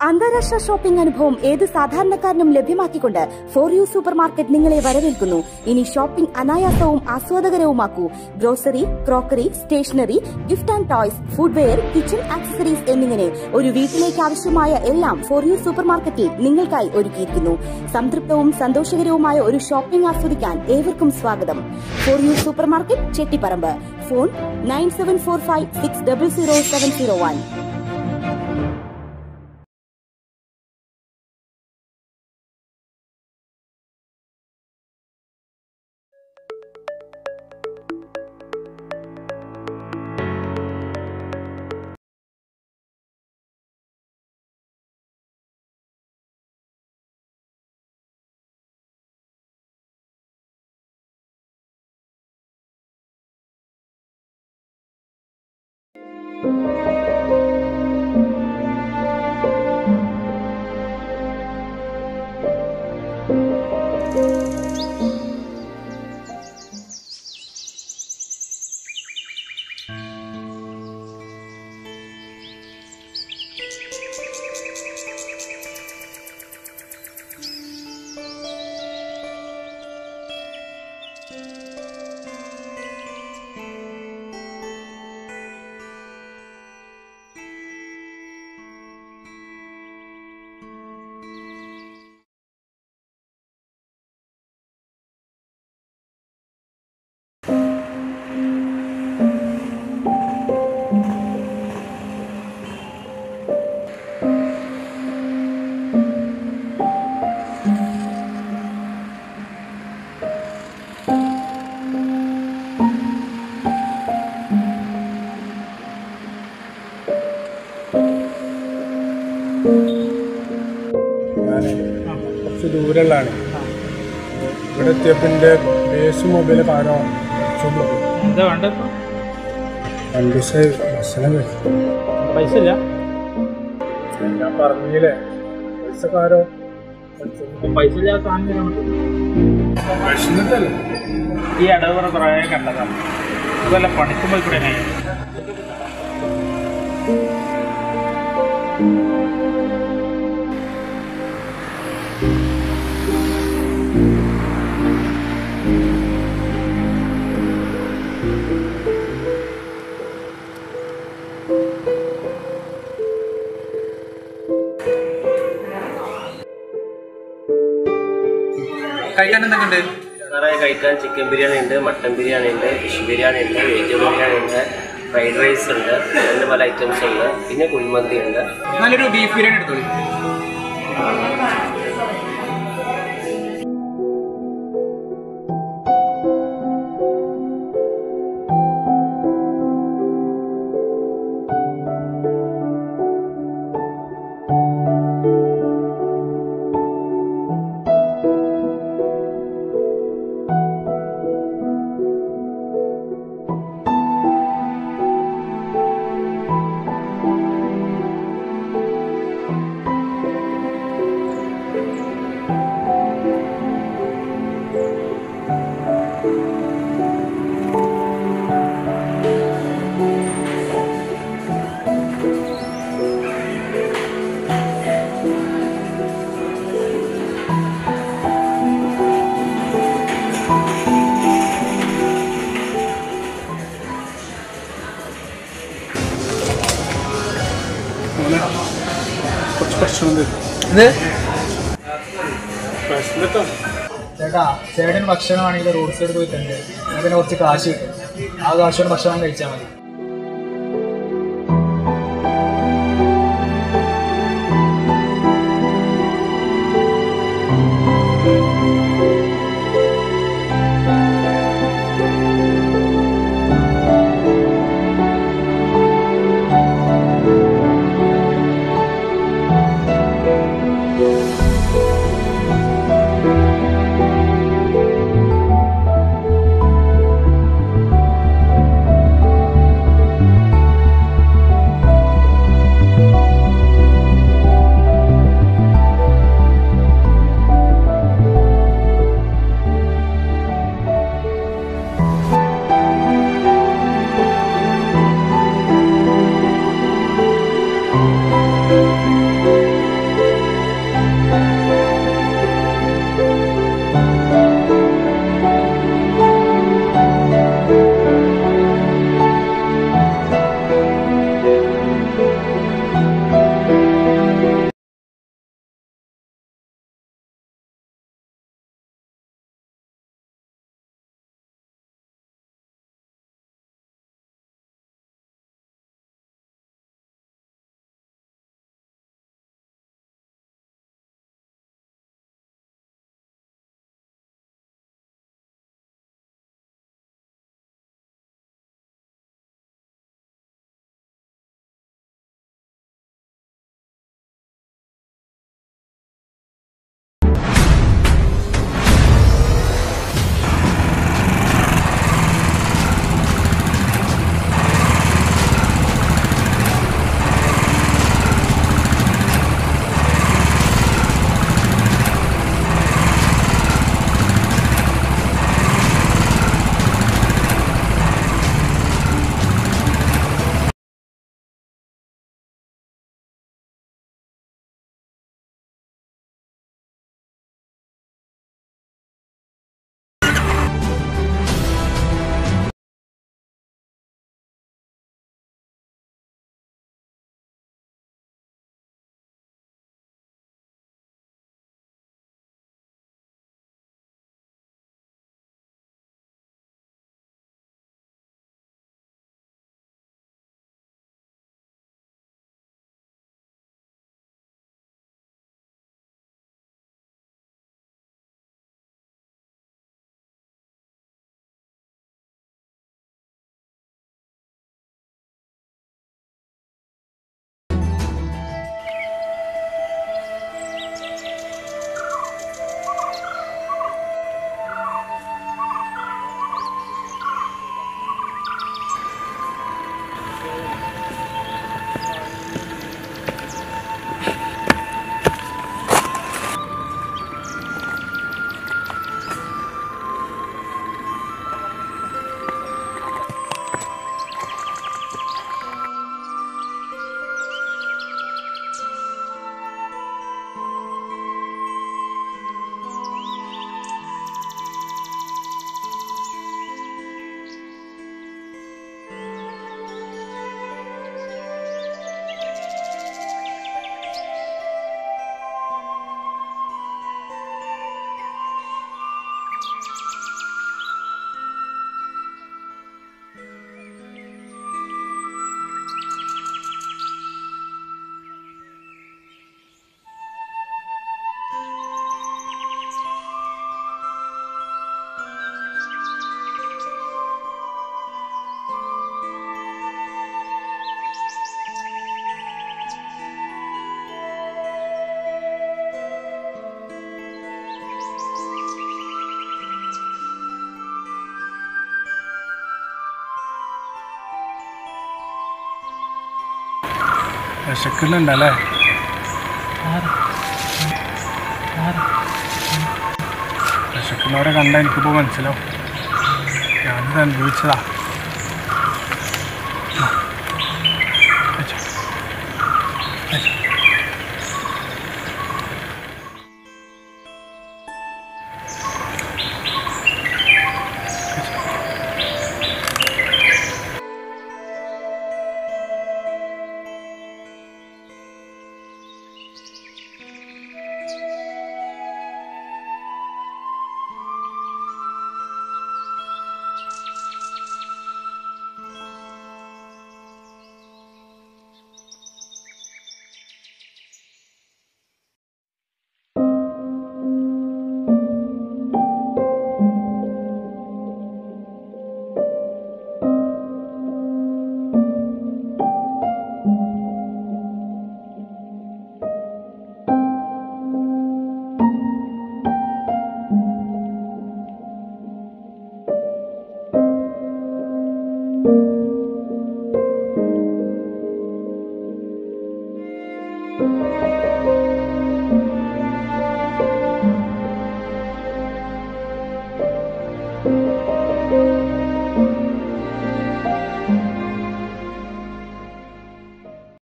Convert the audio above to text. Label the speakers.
Speaker 1: അന്താരാഷ്ട്ര ഷോപ്പിംഗ് അനുഭവം ഏത് സാധാരണക്കാരനും ലഭ്യമാക്കിക്കൊണ്ട് ഫോർ യു സൂപ്പർ മാർക്കറ്റ് നിങ്ങളെ വരവേൽക്കുന്നു ഇനി ഷോപ്പിംഗ് അനായാസവും ആസ്വാദകരവുമാക്കൂ grocery crockery stationery gift and toys footwear kitchen accessories എന്നിങ്ങനെ ഒരു വീട്ടിലേക്ക് ആവശ്യമായ എല്ലാം ഫോർ യു സൂപ്പർ മാർക്കറ്റിൽ നിങ്ങൾക്കായി ഒരുക്കിയിരിക്കുന്നു സംതൃപ്തവും സന്തോഷകരവുമായ ഒരു ഷോപ്പിംഗ് ആസ്വദിക്കാൻ ഏവർക്കും സ്വാഗതം for you super market Chettiparamba phone nine seven four five six double zero seven zero one
Speaker 2: ഞാൻ കുറച്ച് ദൂരമുള്ളതാണ് ഇവിടെ എത്തിയപ്പോൾ എൻ്റെ ബേസ് മൊബൈലൊക്കെ ആരോ അടിച്ചോണ്ട് പോയി.
Speaker 3: എന്താ വേണ്ട ഇപ്പൊ
Speaker 2: രണ്ട് ദിവസമായി ഭക്ഷണം കഴിച്ചു
Speaker 3: പൈസ ഇല്ല
Speaker 2: ഞാൻ പറഞ്ഞില്ലേ പൈസ ആരോ അടിച്ചോണ്ട്
Speaker 3: പൈസ ഇല്ലാത്ത സാധനം
Speaker 2: വിഷമിട്ടല്ലേ
Speaker 3: ഈ അടവ് കുറേ കണ്ടതാണ് അതുപോലെ പണിക്കും പോയി കൂടെ ഞാൻ കഴിക്കാൻ എന്തൊക്കെ ഉണ്ട്
Speaker 4: സാറേ കഴിക്കാൻ ചിക്കൻ ബിരിയാണി ഉണ്ട് മട്ടൻ ബിരിയാണി ഉണ്ട് ഫിഷ് ബിരിയാണി ഉണ്ട് വെജിറ്റബിൾ ബിരിയാണി ഉണ്ട് ഫ്രൈഡ് റൈസ് ഉണ്ട് അങ്ങനെ പല ഐറ്റംസ് ഉണ്ട് പിന്നെ കുഴിമന്തി ഉണ്ട്
Speaker 3: നല്ലൊരു ബീഫ് ബിരിയാണി എടുത്തോളൂ
Speaker 2: കുറച്ച് ഭക്ഷണം തരും
Speaker 3: ഇത്
Speaker 2: ഭക്ഷണത്തെ
Speaker 5: ചേട്ടാ ചേട്ടൻ ഭക്ഷണമാണെങ്കിൽ റോഡ് സൈഡ് പോയി തന്നെ അതിന് കുറച്ച് കാശ് കിട്ടും ആ കാശ് കൊണ്ട് ഭക്ഷണം കഴിച്ചാൽ മതി
Speaker 2: ആ വിശക്കുന്നുണ്ടല്ലേ വിശക്കുന്നവരെ കണ്ട എനിക്കിപ്പോൾ മനസ്സിലാവും ഞാനിത് അനുഭവിച്ചതാ ആ. കഴിച്ചോ. കഴിച്ചോ.
Speaker 1: thank you